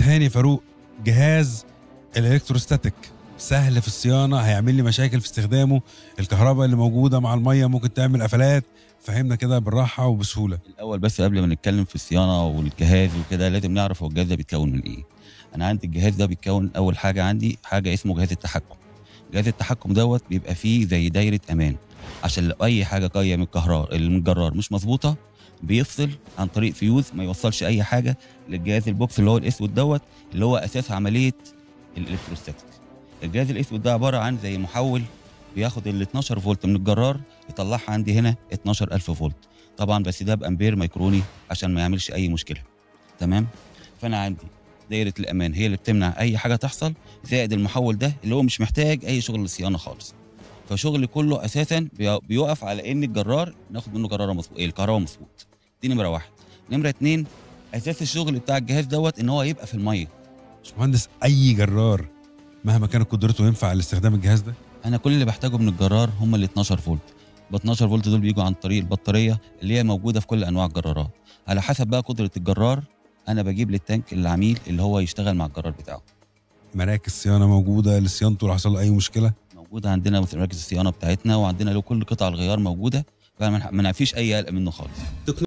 هاني فاروق جهاز الالكتروستاتيك سهل في الصيانه هيعمل لي مشاكل في استخدامه الكهرباء اللي موجوده مع الميه ممكن تعمل قفلات فهمنا كده بالراحه وبسهوله الاول بس قبل ما نتكلم في الصيانه والجهاز وكده لازم نعرف هو الجهاز ده بيتكون من ايه انا عندي الجهاز ده بيتكون اول حاجه عندي حاجه اسمه جهاز التحكم جهاز التحكم دوت بيبقى فيه زي دايره امان عشان لو اي حاجه جايه من الكهرباء من الجرار مش مظبوطه بيفصل عن طريق فيوز ما يوصلش اي حاجه للجهاز البوكس اللي هو الاسود دوت اللي هو اساس عمليه الالكتروستاتيك الجهاز الاسود ده عباره عن زي محول بياخد ال 12 فولت من الجرار يطلعها عندي هنا 12000 فولت طبعا بس ده بامبير ميكروني عشان ما يعملش اي مشكله تمام فانا عندي دايره الامان هي اللي بتمنع اي حاجه تحصل زائد المحول ده اللي هو مش محتاج اي شغل صيانه خالص فشغل كله اساسا بي- بيقف على ان الجرار ناخد منه جراره مظبوط ايه الكهرباء مظبوط دي نمره واحد نمره اتنين اساس الشغل بتاع الجهاز دوت ان هو يبقى في الميه باشمهندس اي جرار مهما كانت قدرته ينفع لاستخدام الجهاز ده انا كل اللي بحتاجه من الجرار هم ال 12 فولت ال 12 فولت دول بيجوا عن طريق البطاريه اللي هي موجوده في كل انواع الجرارات على حسب بقى قدره الجرار انا بجيب للتانك العميل اللي هو يشتغل مع الجرار بتاعه مراكز صيانه موجوده لصيانته لو حصل له اي مشكله موجوده عندنا في مراكز الصيانه بتاعتنا وعندنا له كل قطع الغيار موجوده فما ما فيش اي قلق منه خالص